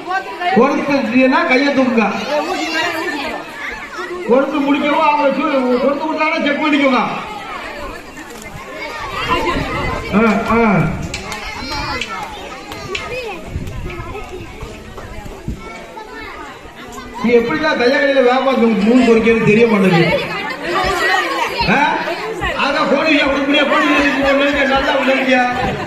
கொடுத்துட்டீங்கன்னா கையை தூக்குங்க கொடுத்து முடிக்கவும் அவங்க சு- கொடுத்து கொடுத்தாலும் செக் பண்ணிக்கோங்க ஆ, ஆ. நீ எப்படிதான் தைய கடையில வியாபாரம் மூணு பொறிக்கிறது தெரிய மாட்டேங்குது ஆ? அதான் கோடி அப்படி இப்படியா கோடி நல்லா விளையாடியா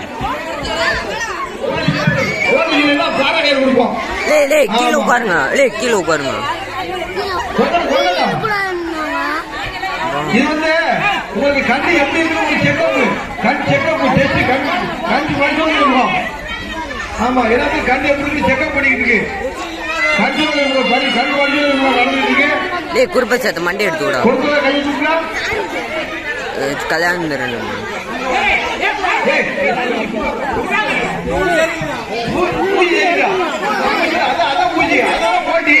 கோடி எல்லாம் பாரடையை கொடுப்போம் லே லே கீழே உட்காருங்க லே கீழே உட்காருங்க சொல்லலாம், சொல்லலாம். இது வந்து உங்களுக்கு கண்ணு எப்படி இருக்கு உங்களுக்கு செக்கப் கண் செக்கப் டெஸ்ட் கண் கண் பரிசோதனை பண்ணுவோம் ஆமா எல்லாத்தையும் கண் எப்படி இருக்கு செக்கப் பண்ணிக்கிட்டு இருக்கு கண் சோதனை பரி கண் பரிசோதனை நடந்துட்டு இருக்கு லே குறுப்ப சேர்த்த மண்டை எடுத்து விடா கொடுத்தத கையை தூக்கலாம் கல்யாணம் தரணும் ஏய், பூ- பூஜை இருக்கா? அதான், அதான் பூஜை, அதான் போட்டி.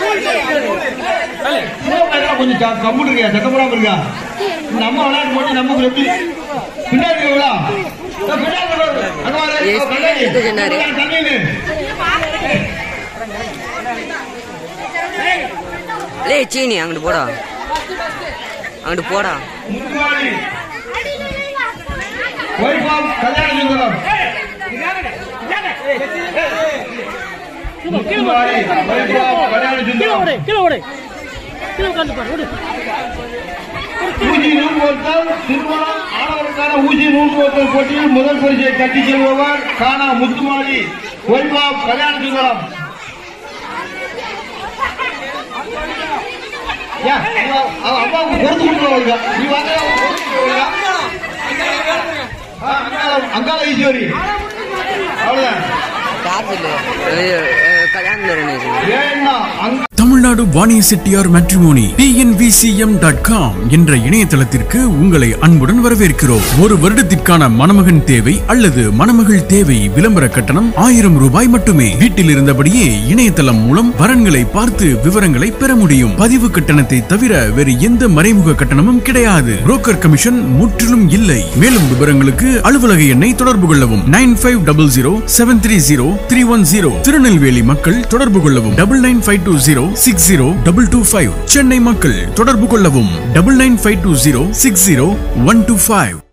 சிவகாமிதான் கொஞ்சம் ச- கம்முனு இருக்கியா, சத்தம் போடாம இருக்கா? நம்ம விளையாட்டு போட்டி நமக்கு எப்படி பின்னாடி இருக்கீங்களா? இதோ பின்னாடி வர- அங்க வாரு, Yes, இதோ கண்ணாடி. இது சொன்னாரு. கண்ணாடி. லே சீனி அங்கிட்டு போடா அங்கிட்டு போடா முத்துமாரி. வைபவ் கல்யாண சுந்தரம். முத்துமாரி, வைபவ் கல்யாண சுந்தரம். ஊசி நூல் கோர்த்தல் திருமணம் ஆடவருக்கான ஊசி நூல் கோர்த்தல் போட்டியில் முதல் பரிசை கட்டி செல்பவர் காணா முத்துமாரி வைபவ் கல்யாண சுந்தரம் ஏன், அவ- அவ அம்மாவுக்கு பொறுத்து கொடுக்குறவங்க நீ வாங்க அவங்க பொறுத்து கொடுக்குறவங்க. ஆ, அங்காள- அங்காள ஈஸ்வரி அவ்வளவுதான் காசு இல்லை கல்யாணம் தரணும் ஏன்னா அங்க Tamil Nadu Vani Chettiar matrimony டிஎன்விசிஎம் dot com என்ற இணையதளத்திற்கு உங்களை அன்புடன் வரவேற்கிறோம் ஒரு வருடத்திற்கான மணமகன் தேவை அல்லது மணமகள் தேவை விளம்பர கட்டணம் ஆயிரம் ரூபாய் மட்டுமே வீட்டில் இருந்தபடியே இணையதளம் மூலம் வரன்களை பார்த்து விவரங்களை பெற முடியும் பதிவு கட்டணத்தை தவிர வேறு எந்த மறைமுக கட்டணமும் கிடையாது புரோக்கர் கமிஷன் முற்றிலும் இல்லை மேலும் விவரங்களுக்கு அலுவலக எண்ணை தொடர்பு கொள்ளவும் nine five double zero seven three zero three one zero Tirunelveli மக்கள் தொடர்பு கொள்ளவும் double nine five two zero six zero double two five Chennai மக்கள் தொடர்பு கொள்ளவும் double nine five two zero six zero one two five